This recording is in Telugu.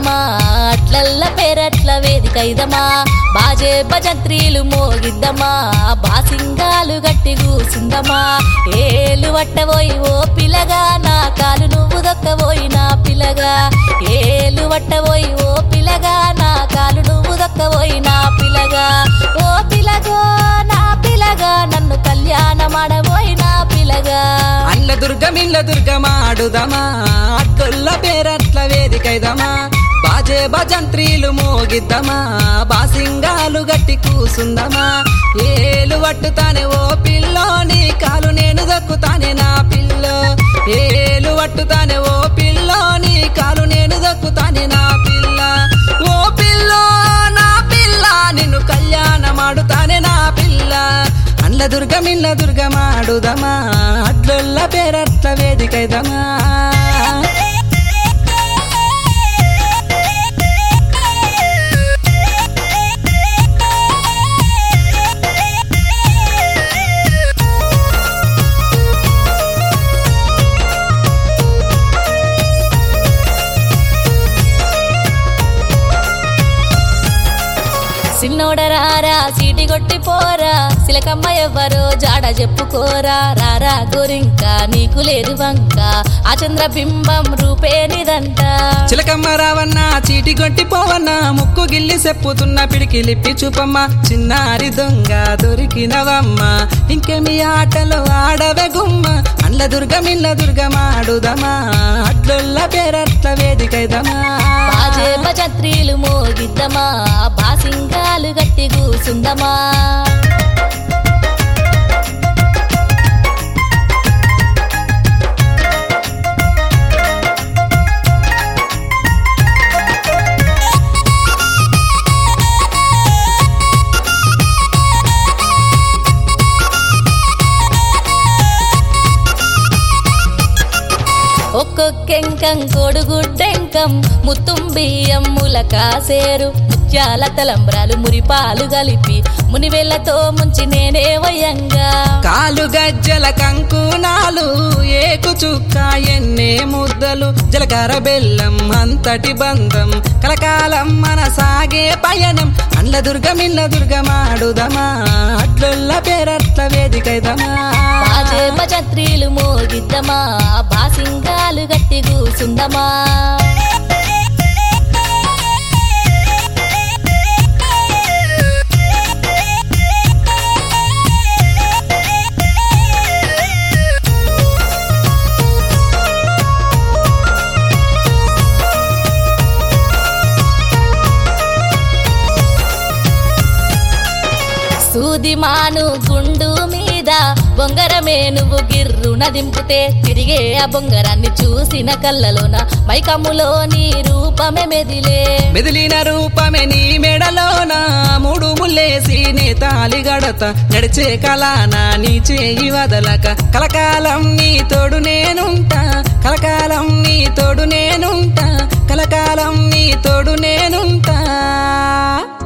మోగిద్దమా అట్లల్ల పేరట్ల వేదికైదమా బాజే భజంత్రీలు మోగిద్దమా బాసింగాలు గట్టి కూసుందమా ఏలు వట్టబోయి ఓ పిల్లగా నా కాలు నువ్వు దొక్కబోయి నా పిల్లగా ఏలు వట్టబోయి ఓ పిల్లగా నా కాలు నువ్వు దొక్కబోయి నా పిల్లగా ఓ పిల్లగో నా పిల్లగా నన్ను కళ్యాణమాడబోయి నా పిల్లగా అండ్ల దుర్గం ఇళ్ళ దుర్గమాడుదమా అట్ల పేరట్ల వేదికైదమా బాజే భజంత్రీలు మోగిద్దమా బాసింగాలు గట్టి కూసుందమా ఏలు పట్టుతానే ఓ పిల్లో నీ కాలు నేను దక్కుతానే నా పిల్లో ఏలు పట్టుతానే ఓ పిల్లో నీ కాలు నేను దక్కుతానే నా పిల్ల ఓ పిల్లో నా పిల్ల నిన్ను కళ్యాణమాడుతానే నా పిల్ల అండ్ల దుర్గం ఇళ్ళ దుర్గమాడుదమా అట్లొల్ల పేరట్ల వేదికైదమా సిన్నోడరారా సీటి కొట్టి పోరా సిలకమ్మ ఎవ్వరో జాడ చెప్పుకోరా రారా గోరింక నీకు లేదు వంక ఆ చంద్రబింబం రూపేనిదంట చిలకమ్మ రావన్న చీటి కొట్టి పోవన్న ముక్కు గిల్లి చెప్పుతున్న పిడికిలిప్పి చూపమ్మ చిన్నారి దొంగ దొరికినవమ్మ ఇంకేమి ఆటలు ఆడవే గుమ్మ అండ్ల దుర్గం ఇళ్ళ దుర్గమాడుదమా అట్లొల్ల పేరట్ల వేదికైదమా బాజే భజత్రీలు మోగిద్దమా బాసింగాలు గట్టి కూసుందమా ఒక్కొక్కెంకం కొడుగుడ్డెంకం ముత్తుం బియ్యం ములకాసేరు ముత్యాల తలంబ్రాలు మురిపాలు కలిపి మునివెళ్ళతో ముంచి నేనే వయంగా కాలు గజ్జల కంకునాలు ఏకు చుక్క ఎన్నే ముద్దలు జలకర బెల్లం అంతటి బంధం కలకాలం మన సాగే పయనం అండ్ల దుర్గమిల్ల దుర్గమాడుదమా అట్లొల్ల పేరట్ల వేదికైదమా బాజే భజత్రీలు మోగిద్దమా బాసింగాలు గట్టి కూసుందమా సూది మాను గుండు మీద బొంగరమే నువ్వు గిర్రున దింపితే తిరిగే ఆ బొంగరాన్ని చూసిన కళ్ళలోన మైకమ్ములో నీ రూపమే మెదిలే మెదిలిన రూపమే నీ మెడలోన మూడు ముల్లేసి నే తాలి గడత నడిచే కలానా నీ చేయి వదలక కలకాలం నీ తోడు నేనుంటా కలకాలం నీ తోడు నేనుంటా కలకాలం నీ తోడు నేనుంటా